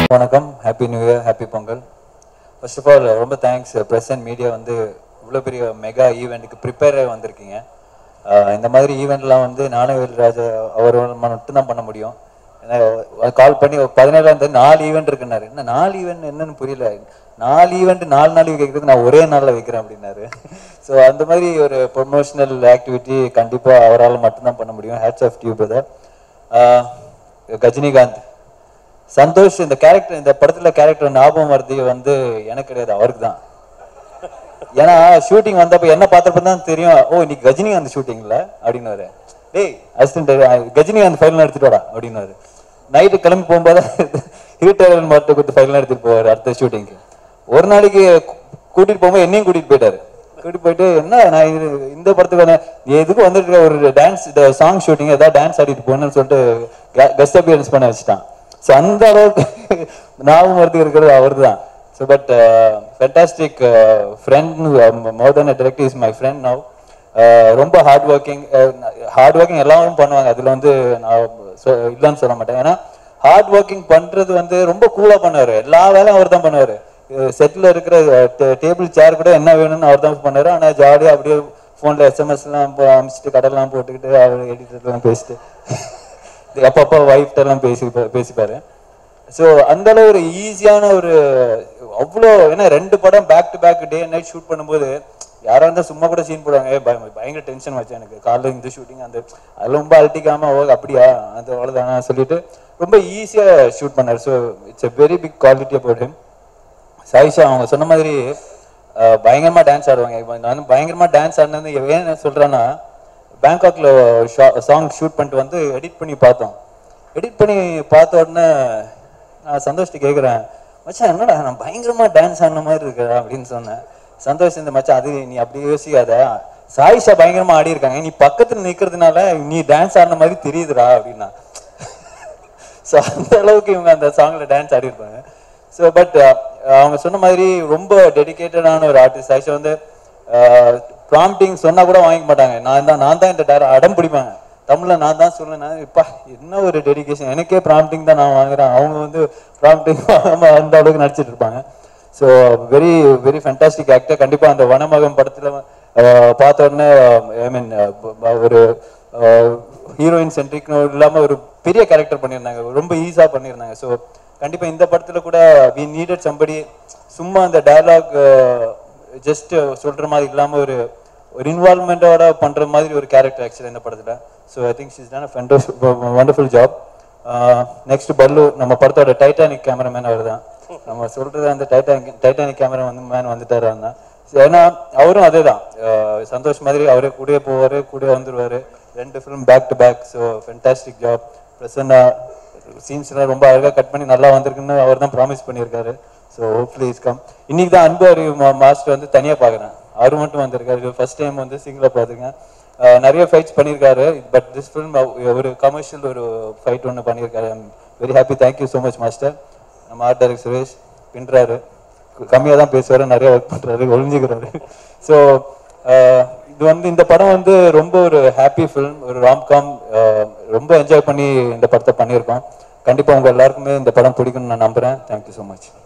வணக்கம் happy new year happy Pongal first of all ரொம்ப thanks press and media வந்து இவ்வளோ பெரிய மெகா ஈவெண்ட்டுக்கு ப்ரிப்பேர் வந்திருக்கீங்க ஆஹ் இந்த மாதிரி ஈவெண்ட்லாம் வந்து ஞானவேல் ராஜா அவர் மட்டும்தான் பண்ண முடியும் ஏன்னா கால் பண்ணி பதினேழாம் தேதி நாலு ஈவெண்ட் இருக்குன்னாரு என்ன நாலு ஈவெண்ட் என்னன்னு புரியல நாலு ஈவெண்ட் நாலு நாள் வைக்கிறதுக்கு நான் ஒரே நாளில் வைக்கிறேன் அப்படின்னாரு ஸோ அந்த மாதிரி ஒரு ப்ரொமோஷனல் ஆக்டிவிட்டி கண்டிப்பாக அவரால் மட்டும்தான் பண்ண முடியும் hats off to brother Gajinikanth Santhosh இந்த கேரக்டர் இந்த படத்துல கேரக்டர் ஞாபகம் வருது வந்து எனக்கு கிடையாது அவருக்கு தான் ஏன்னா ஷூட்டிங் வந்தப்ப என்ன பார்த்தப்ப தான் தெரியும் ஓ இன்னைக்கு கஜினி அந்த ஷூட்டிங்ல அப்படின்னாரு டேய் அசிஸ்டன்ட் கஜினி அந்த ஃபைல் எடுத்துட்டு வாடா அப்படின்னாரு நைட்டு கிளம்பி போகும்போது ஹீட்டர் மட்டும் கொடுத்து ஃபைல் எடுத்துட்டு போவாரு அடுத்த ஷூட்டிங்க்கு ஒரு நாளைக்கு கூட்டிட்டு போகும்போது என்னையும் கூட்டிட்டு போயிட்டாரு கூட்டிட்டு போயிட்டு என்ன நான் இது இந்த படத்துக்கு வந்தேன் நீ எதுக்கு வந்துட்டு ஒரு டான்ஸ் சாங் ஷூட்டிங் ஏதாவது டான்ஸ் ஆடிட்டு போகணும்னு சொல்லிட்டு கெஸ்ட் அப்பியரன்ஸ் பண்ண வச்சுட்டான் ஸோ அந்த அளவுக்கு ஞாபகம் வரதுக்கு இருக்கிறது அவர் தான் so but fantastic friend more then direct is my friend now ரொம்ப ஹார்ட் ஒர்க்கிங் ஹார்ட் ஒர்க்கிங் எல்லாரும் பண்ணுவாங்க அதில் வந்து நான் சொ- இல்லைன்னு சொல்ல மாட்டேன் ஏன்னா ஹார்ட் ஒர்க்கிங் பண்ணுறது வந்து ரொம்ப கூலாக பண்ணுவார் எல்லா வேலையும் அவர் தான் பண்ணுவார் செட்டில் இருக்கிற டேபிள் சேர் கூட என்ன வேணும்னு அவர் தான் பண்ணாரு ஆனால் ஜாலியாக அப்படியே ஃபோனில் எஸ்எம்எஸ்லாம் அனுப்பிச்சிட்டு கடலாம் போட்டுக்கிட்டு அவர் எடிட்டர்லாம் பேசிட்டு அப்பப்போ ஒய்ஃப்ட எல்லாம் பேசி பேசிப்பாரு ஸோ அந்த அளவு ஒரு ஈஸியான ஒரு அவ்வளோ ஏன்னா ரெண்டு படம் back to back day night shoot பண்ணும்போது யாரா இருந்தா சும்மா கூட சீன் போடுவாங்க ஏய், பய- பயங்கர டென்ஷன் வச்சு எனக்கு காலைல இந்த ஷூட்டிங் அந்த அது ரொம்ப அழட்டிக்காம ஓ அப்படியா அது அவ்வளோதானா சொல்லிட்டு ரொம்ப ஈஸியா ஷூட் பண்ணாரு so it's a very big quality about him Sayyeshaa அவங்க சொன்ன மாதிரி அஹ், பயங்கரமா டான்ஸ் ஆடுவாங்க இப்போ நான் பயங்கரமா டான்ஸ் ஆடினது ஏன் சொல்றேன்னா பேங்காக்ல சாங் ஷூட் பண்ணிட்டு வந்து எடிட் பண்ணி பார்த்தோம் எடிட் பண்ணி பார்த்த உடனே நான் சந்தோஷ்ட்டு கேட்குறேன் மச்சான் என்னடா நான் பயங்கரமா டான்ஸ் ஆடின மாதிரி இருக்கா அப்படின்னு சொன்னேன் சந்தோஷ் இந்த மச்சான் அது நீ அப்படி யோசிக்காத சாயிஷா பயங்கரமா ஆடி இருக்காங்க நீ பக்கத்துல நிக்கிறதுனால நீ டான்ஸ் ஆடின மாதிரி தெரியுதுடா அப்படின்னா ஸோ அந்த அளவுக்கு இவங்க அந்த சாங்ல டான்ஸ் ஆடிருப்பாங்க ஸோ பட் அவங்க சொன்ன மாதிரி ரொம்ப டெடிகேட்டடான ஒரு ஆர்டிஸ்ட் ஆக்சுவலாக வந்து ப்ராம்ப்டிங் சொன்னா கூட வாங்கிக்க மாட்டாங்க நான் தான் நான் தான் இந்த டேர அடம் பிடிப்பாங்க தமிழ்ல நான் தான் சொல்லுவேன் இப்பா என்ன ஒரு டெடிகேஷன் எனக்கே ப்ராம்ப்டிங் தான் நான் வாங்குறேன் அவங்க வந்து ப்ராம்ப்டிங் அந்த அளவுக்கு நடிச்சிட்டு இருப்பாங்க so very very fantastic actor கண்டிப்பா அந்த வனமகம் படத்துல அஹ், பார்த்த உடனே ஐ மீன் ஒரு ஹீரோயின் சென்ட்ரிக் இல்லாம ஒரு பெரிய கேரக்டர் பண்ணியிருந்தாங்க ரொம்ப ஈஸியா பண்ணியிருந்தாங்க ஸோ கண்டிப்பா இந்த படத்துல கூட வி நீடட் சம்படி சும்மா அந்த டயலாக் ஜஸ்ட் சொல்ற மாதிரி இல்லாம ஒரு ஒரு இன்வால்மெண்டோட பண்ற மாதிரி ஒரு கேரக்டர் ஆக்சுவலி இந்த படத்துல so I think she's done wonderful job next பல்லு நம்ம படத்தோட டைட்டானிக் கேமராமேன் அவர் தான் நம்ம சொல்றது அந்த டைட்டானிக் டைட்டானிக் கேமரா வந்து மேன் வந்துட்டாரு தான் ஏன்னா அவரும் அதே தான் சந்தோஷ் மாதிரி அவரே கூடயே போவாரு கூடயே வந்துருவாரு ரெண்டு film back to back so fantastic job Prasanna சீன்ஸ்லாம் ரொம்ப அழகாக கட் பண்ணி நல்லா வந்திருக்குன்னு அவர் தான் ப்ராமிஸ் பண்ணியிருக்காரு ஸோ ஹோப்ஃபுல்லி இஸ் கம் இன்னைக்கு தான் அன்பு அறிவு மாஸ்டர் வந்து தனியாக பார்க்குறேன் அவர் மட்டும் வந்திருக்காரு ஃபர்ஸ்ட் டைம் வந்து சிங்கிளாக பார்த்துருக்கேன் அஹ் நிறைய ஃபைட்ஸ் பண்ணியிருக்காரு பட் திஸ் ஃபிலிம் ஒரு கமர்ஷியல் ஒரு ஃபைட் ஒன்று பண்ணியிருக்காரு very happy thank you so much master நம்ம ஆர்ட் டைரக்டர் சுரேஷ் பின்றாரு கம்மியாக தான் பேசுவாரு நிறைய ஒர்க் பண்ணுறாரு ஒளிஞ்சுக்கிறாரு ஸோ இது வந்து இந்த படம் வந்து ரொம்ப ஒரு ஹாப்பி ஃபிலிம் ஒரு ராம்காம் ரொம்ப என்ஜாய் பண்ணி இந்த படத்தை பண்ணியிருக்கோம் கண்டிப்பாக உங்க எல்லாருக்குமே இந்த படம் பிடிக்கும்னு நான் நம்புறேன் தேங்க்யூ ஸோ மச்